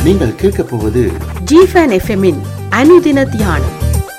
நீங்கள் கேட்கப் போவது ஜிஃபன் எஃப்எம்மின் அனுதின தியானம்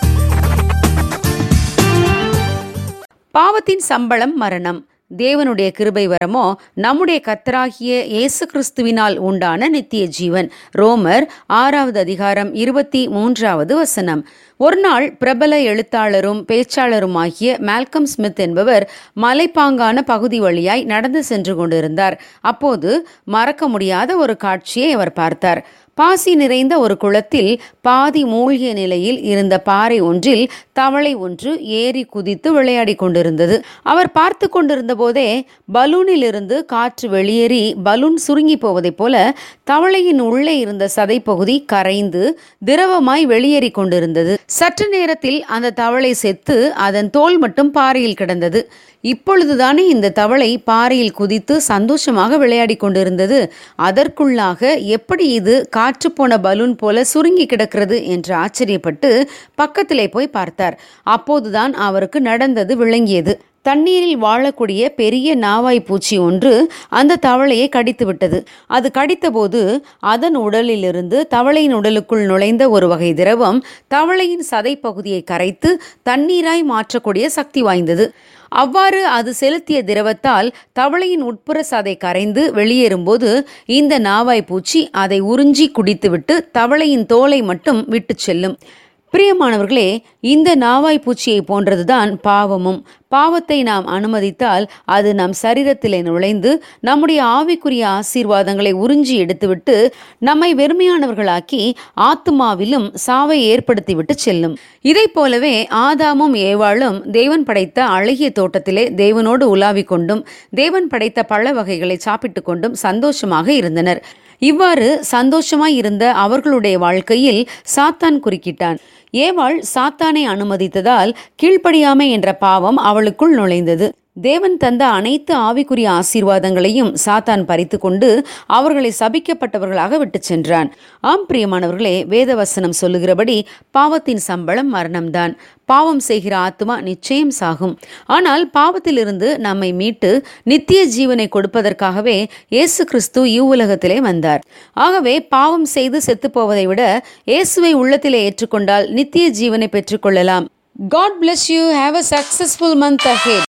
பாவத்தின் சம்பளம் மரணம் தேவனுடைய கிருபை வரமோ நம்முடைய கத்தராகிய இயேசு கிறிஸ்துவினால் உண்டான நித்திய ஜீவன் ரோமர் ஆறாவது அதிகாரம் இருபத்தி மூன்றாவது வசனம் ஒரு நாள் பிரபல எழுத்தாளரும் பேச்சாளருமாகிய மால்கம் ஸ்மித் என்பவர் மலைப்பாங்கான பகுதி வழியாய் நடந்து சென்று கொண்டிருந்தார் அப்போது மறக்க முடியாத ஒரு காட்சியை அவர் பார்த்தார் பாசி நிறைந்த ஒரு குளத்தில் பாதி மூழ்கிய நிலையில் இருந்த பாறை ஒன்றில் தவளை ஒன்று ஏறி குதித்து விளையாடி கொண்டிருந்தது அவர் பார்த்து கொண்டிருந்த போதே பலூனிலிருந்து காற்று வெளியேறி பலூன் சுருங்கி போவதைப் போல தவளையின் உள்ளே இருந்த சதைப்பகுதி கரைந்து திரவமாய் வெளியேறி கொண்டிருந்தது சற்று நேரத்தில் அந்த தவளை செத்து அதன் தோல் மட்டும் பாறையில் கிடந்தது இப்பொழுதுதானே இந்த தவளை பாறையில் குதித்து சந்தோஷமாக விளையாடி கொண்டிருந்தது அதற்குள்ளாக எப்படி இது காற்று போன பலூன் போல சுருங்கி கிடக்கிறது என்று ஆச்சரியப்பட்டு பக்கத்திலே போய் பார்த்தார் அப்போதுதான் அவருக்கு நடந்தது விளங்கியது தண்ணீரில் வாழக்கூடிய பெரிய நாவாய் பூச்சி ஒன்று அந்த தவளையை கடித்து விட்டது அது கடித்தபோது அதன் உடலிலிருந்து தவளையின் உடலுக்குள் நுழைந்த ஒரு வகை திரவம் தவளையின் சதைப்பகுதியை கரைத்து தண்ணீராய் மாற்றக்கூடிய சக்தி வாய்ந்தது அவ்வாறு அது செலுத்திய திரவத்தால் தவளையின் உட்புற சதை கரைந்து வெளியேறும்போது இந்த நாவாய் பூச்சி அதை உறிஞ்சி குடித்துவிட்டு தவளையின் தோலை மட்டும் விட்டு செல்லும் பிரியமானவர்களே இந்த நாவாய் பூச்சியை போன்றதுதான் பாவமும் பாவத்தை நாம் அனுமதித்தால் அது நம் சரீரத்திலே நுழைந்து நம்முடைய ஆவிக்குரிய ஆசீர்வாதங்களை உறிஞ்சி எடுத்துவிட்டு நம்மை வெறுமையானவர்களாக்கி ஆத்துமாவிலும் சாவை ஏற்படுத்திவிட்டு செல்லும் இதை போலவே ஆதாமும் ஏவாளும் தேவன் படைத்த அழகிய தோட்டத்திலே தேவனோடு உலாவிக் கொண்டும் தேவன் படைத்த பழ வகைகளை சாப்பிட்டு கொண்டும் சந்தோஷமாக இருந்தனர் இவ்வாறு சந்தோஷமாய் இருந்த அவர்களுடைய வாழ்க்கையில் சாத்தான் குறுக்கிட்டான் ஏவாள் சாத்தானை அனுமதித்ததால் கீழ்ப்படியாமை என்ற பாவம் அவளுக்குள் நுழைந்தது தேவன் தந்த அனைத்து ஆவிக்குரிய ஆசீர்வாதங்களையும் சாத்தான் பறித்து கொண்டு அவர்களை சபிக்கப்பட்டவர்களாக விட்டு சென்றான் ஆம் பிரியமானவர்களே வேதவசனம் சொல்லுகிறபடி பாவத்தின் சம்பளம் மரணம்தான் பாவம் செய்கிற ஆத்மா நிச்சயம் சாகும் ஆனால் பாவத்திலிருந்து நம்மை மீட்டு நித்திய ஜீவனை கொடுப்பதற்காகவே இயேசு கிறிஸ்து இவ்வுலகத்திலே வந்தார் ஆகவே பாவம் செய்து செத்து போவதை விட இயேசுவை உள்ளத்திலே ஏற்றுக்கொண்டால் நித்திய ஜீவனை பெற்றுக்கொள்ளலாம் God bless you have a successful month ahead